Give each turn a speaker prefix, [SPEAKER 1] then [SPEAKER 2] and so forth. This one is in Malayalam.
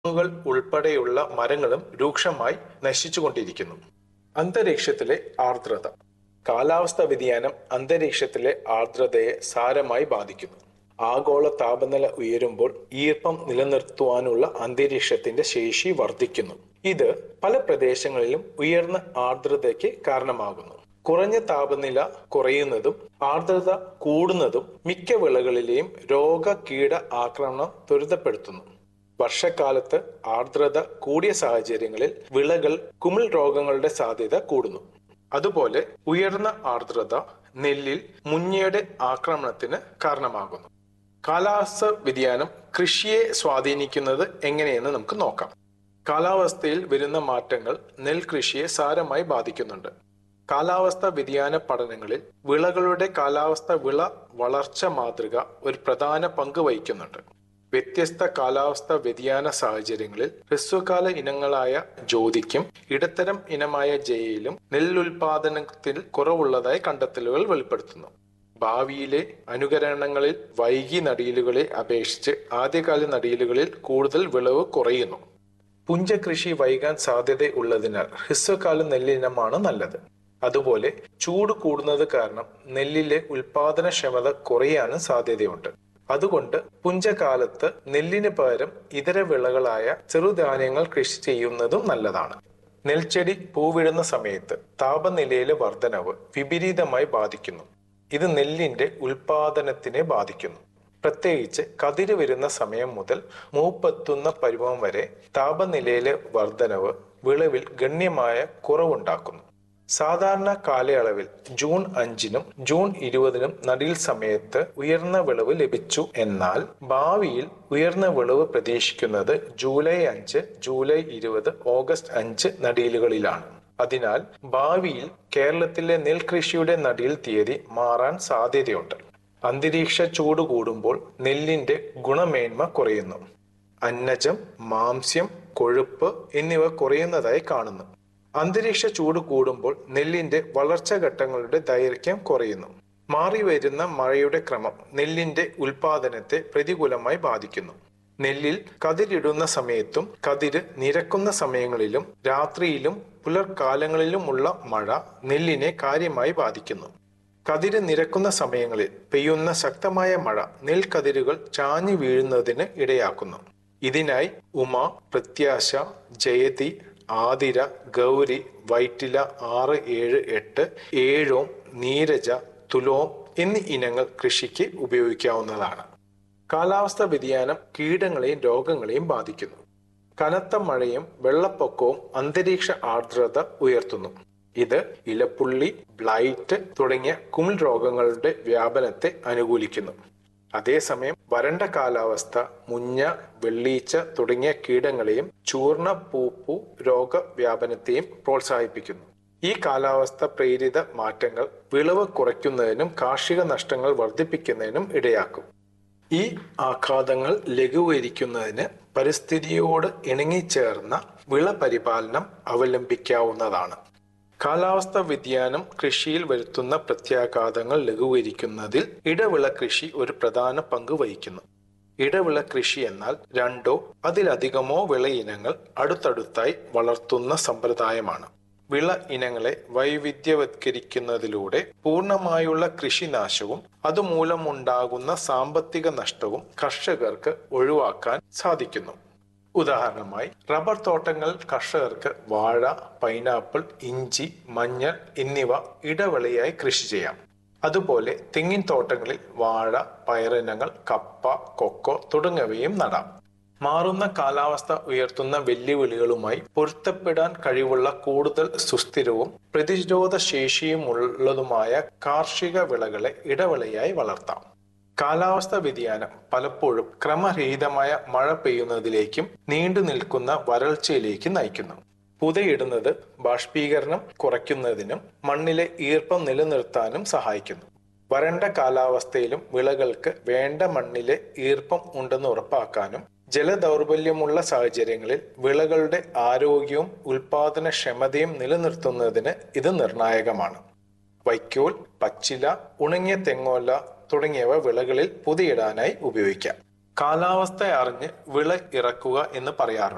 [SPEAKER 1] തെങ്ങുകൾ ഉൾപ്പെടെയുള്ള മരങ്ങളും രൂക്ഷമായി നശിച്ചുകൊണ്ടിരിക്കുന്നു അന്തരീക്ഷത്തിലെ ആർദ്രത കാലാവസ്ഥാ വ്യതിയാനം അന്തരീക്ഷത്തിലെ ആർദ്രതയെ സാരമായി ബാധിക്കുന്നു ആഗോള താപനില ഉയരുമ്പോൾ ഈർപ്പം നിലനിർത്തുവാനുള്ള അന്തരീക്ഷത്തിന്റെ ശേഷി വർദ്ധിക്കുന്നു ഇത് പല പ്രദേശങ്ങളിലും ഉയർന്ന ആർദ്രതയ്ക്ക് കാരണമാകുന്നു കുറഞ്ഞ താപനില കുറയുന്നതും ആർദ്രത കൂടുന്നതും മിക്ക വിളകളിലെയും രോഗ കീട ആക്രമണം ത്വരിതപ്പെടുത്തുന്നു വർഷക്കാലത്ത് ആർദ്രത കൂടിയ സാഹചര്യങ്ങളിൽ വിളകൾ കുമിൾ രോഗങ്ങളുടെ സാധ്യത കൂടുന്നു അതുപോലെ ഉയർന്ന ആർദ്രത നെല്ലിൽ മുഞ്ഞയുടെ ആക്രമണത്തിന് കാരണമാകുന്നു കാലാവസ്ഥ വ്യതിയാനം കൃഷിയെ സ്വാധീനിക്കുന്നത് എങ്ങനെയെന്ന് നമുക്ക് നോക്കാം കാലാവസ്ഥയിൽ വരുന്ന മാറ്റങ്ങൾ നെൽകൃഷിയെ സാരമായി ബാധിക്കുന്നുണ്ട് കാലാവസ്ഥ വ്യതിയാന പഠനങ്ങളിൽ വിളകളുടെ കാലാവസ്ഥ വിള വളർച്ച മാതൃക ഒരു പ്രധാന പങ്ക് വഹിക്കുന്നുണ്ട് വ്യത്യസ്ത കാലാവസ്ഥ വ്യതിയാന സാഹചര്യങ്ങളിൽ ഹ്രസ്വകാല ഇനങ്ങളായ ജ്യോതിക്കും ഇടത്തരം ഇനമായ ജയയിലും നെല്ലുൽപാദനത്തിൽ കുറവുള്ളതായി കണ്ടെത്തലുകൾ വെളിപ്പെടുത്തുന്നു ഭാവിയിലെ അനുകരണങ്ങളിൽ വൈകി നടീലുകളെ അപേക്ഷിച്ച് ആദ്യകാല നടീലുകളിൽ കൂടുതൽ വിളവ് കുറയുന്നു പുഞ്ചകൃഷി വൈകാൻ സാധ്യതയുള്ളതിനാൽ ഹ്രസ്വകാല നെല്ലിനമാണ് നല്ലത് അതുപോലെ ചൂട് കൂടുന്നത് കാരണം നെല്ലിലെ ഉൽപാദനക്ഷമത കുറയാനും സാധ്യതയുണ്ട് അതുകൊണ്ട് പുഞ്ചകാലത്ത് നെല്ലിന് പകരം ഇതര വിളകളായ ചെറുധാന്യങ്ങൾ കൃഷി ചെയ്യുന്നതും നല്ലതാണ് നെൽച്ചെടി പൂവിടുന്ന സമയത്ത് താപനിലയിലെ വർധനവ് വിപരീതമായി ബാധിക്കുന്നു ഇത് നെല്ലിന്റെ ഉൽപാദനത്തിനെ ബാധിക്കുന്നു പ്രത്യേകിച്ച് കതിര് വരുന്ന സമയം മുതൽ മൂപ്പെത്തുന്ന പരുവം വരെ താപനിലയിലെ വർധനവ് വിളവിൽ ഗണ്യമായ കുറവുണ്ടാക്കുന്നു സാധാരണ കാലയളവിൽ ജൂൺ അഞ്ചിനും ജൂൺ ഇരുപതിനും നടീൽ സമയത്ത് ഉയർന്ന വിളവ് ലഭിച്ചു എന്നാൽ ഭാവിയിൽ ഉയർന്ന വിളവ് പ്രതീക്ഷിക്കുന്നത് ജൂലൈ അഞ്ച് ജൂലൈ ഇരുപത് ഓഗസ്റ്റ് അഞ്ച് നടീലുകളിലാണ് അതിനാൽ ഭാവിയിൽ കേരളത്തിലെ നെൽകൃഷിയുടെ നടീൽ തീയതി മാറാൻ സാധ്യതയുണ്ട് അന്തരീക്ഷ ചൂട് കൂടുമ്പോൾ നെല്ലിന്റെ ഗുണമേന്മ കുറയുന്നു അന്നജം മാംസ്യം കൊഴുപ്പ് എന്നിവ കുറയുന്നതായി കാണുന്നു അന്തരീക്ഷ ചൂട് കൂടുമ്പോൾ നെല്ലിന്റെ വളർച്ചാ ഘട്ടങ്ങളുടെ ദൈർഘ്യം കുറയുന്നു മാറി വരുന്ന മഴയുടെ ക്രമം നെല്ലിന്റെ ഉൽപാദനത്തെ പ്രതികൂലമായി ബാധിക്കുന്നു നെല്ലിൽ കതിരിടുന്ന സമയത്തും കതിര് നിരക്കുന്ന സമയങ്ങളിലും രാത്രിയിലും പുലർക്കാലങ്ങളിലുമുള്ള മഴ നെല്ലിനെ കാര്യമായി ബാധിക്കുന്നു കതിര് നിരക്കുന്ന സമയങ്ങളിൽ പെയ്യുന്ന ശക്തമായ മഴ നെൽക്കതിരുകൾ ചാഞ്ഞു വീഴുന്നതിന് ഇടയാക്കുന്നു ഇതിനായി ഉമ പ്രത്യാശ ജയതി ആതിര ഗൗരി വൈറ്റില ആറ് ഏഴ് എട്ട് ഏഴോം നീരജ തുലോം എന്നീ ഇനങ്ങൾ കൃഷിക്ക് ഉപയോഗിക്കാവുന്നതാണ് കാലാവസ്ഥ വ്യതിയാനം കീടങ്ങളെയും രോഗങ്ങളെയും ബാധിക്കുന്നു കനത്ത മഴയും വെള്ളപ്പൊക്കവും അന്തരീക്ഷ ആർദ്രത ഉയർത്തുന്നു ഇത് ഇലപ്പുള്ളി ബ്ലൈറ്റ് തുടങ്ങിയ കുമിൾ രോഗങ്ങളുടെ വ്യാപനത്തെ അനുകൂലിക്കുന്നു അതേസമയം വരണ്ട കാലാവസ്ഥ മുഞ്ഞ വെള്ളീച്ച തുടങ്ങിയ കീടങ്ങളെയും ചൂർണ പൂപ്പു രോഗവ്യാപനത്തെയും പ്രോത്സാഹിപ്പിക്കുന്നു ഈ കാലാവസ്ഥ പ്രേരിത മാറ്റങ്ങൾ വിളവ് കുറയ്ക്കുന്നതിനും കാർഷിക നഷ്ടങ്ങൾ വർദ്ധിപ്പിക്കുന്നതിനും ഇടയാക്കും ഈ ആഘാതങ്ങൾ ലഘൂകരിക്കുന്നതിന് പരിസ്ഥിതിയോട് ഇണങ്ങിച്ചേർന്ന വിള പരിപാലനം അവലംബിക്കാവുന്നതാണ് കാലാവസ്ഥ വ്യതിയാനം കൃഷിയിൽ വരുത്തുന്ന പ്രത്യാഘാതങ്ങൾ ലഘൂകരിക്കുന്നതിൽ ഇടവിള കൃഷി ഒരു പ്രധാന പങ്ക് വഹിക്കുന്നു ഇടവിള കൃഷി എന്നാൽ രണ്ടോ അതിലധികമോ വിള ഇനങ്ങൾ അടുത്തടുത്തായി വളർത്തുന്ന സമ്പ്രദായമാണ് വിള ഇനങ്ങളെ വൈവിധ്യവത്കരിക്കുന്നതിലൂടെ പൂർണ്ണമായുള്ള കൃഷിനാശവും അതുമൂലമുണ്ടാകുന്ന സാമ്പത്തിക നഷ്ടവും കർഷകർക്ക് ഒഴിവാക്കാൻ സാധിക്കുന്നു ഉദാഹരണമായി റബ്ബർ തോട്ടങ്ങൾ കർഷകർക്ക് വാഴ പൈനാപ്പിൾ ഇഞ്ചി മഞ്ഞൾ എന്നിവ ഇടവിളയായി കൃഷി ചെയ്യാം അതുപോലെ തെങ്ങിൻ തോട്ടങ്ങളിൽ വാഴ പയറിനങ്ങൾ കപ്പ കൊക്കോ തുടങ്ങിയവയും നടാം മാറുന്ന കാലാവസ്ഥ ഉയർത്തുന്ന വെല്ലുവിളികളുമായി പൊരുത്തപ്പെടാൻ കഴിവുള്ള കൂടുതൽ സുസ്ഥിരവും പ്രതിരോധ ശേഷിയുമുള്ളതുമായ കാർഷിക വിളകളെ ഇടവിളയായി വളർത്താം കാലാവസ്ഥ വ്യതിയാനം പലപ്പോഴും ക്രമരഹിതമായ മഴ പെയ്യുന്നതിലേക്കും നീണ്ടു നിൽക്കുന്ന വരൾച്ചയിലേക്കും നയിക്കുന്നു പുതയിടുന്നത് ബാഷ്പീകരണം കുറയ്ക്കുന്നതിനും മണ്ണിലെ ഈർപ്പം നിലനിർത്താനും സഹായിക്കുന്നു വരണ്ട കാലാവസ്ഥയിലും വിളകൾക്ക് വേണ്ട മണ്ണിലെ ഈർപ്പം ഉണ്ടെന്ന് ഉറപ്പാക്കാനും ജലദൗർബല്യമുള്ള സാഹചര്യങ്ങളിൽ വിളകളുടെ ആരോഗ്യവും ഉൽപാദനക്ഷമതയും നിലനിർത്തുന്നതിന് ഇത് നിർണായകമാണ് വൈക്കോൽ പച്ചില ഉണങ്ങിയ തെങ്ങോല തുടങ്ങിയവ വിളകളിൽ പുതിയിടാനായി ഉപയോഗിക്കാം കാലാവസ്ഥ അറിഞ്ഞ് വിള ഇറക്കുക എന്ന് പറയാറുണ്ട്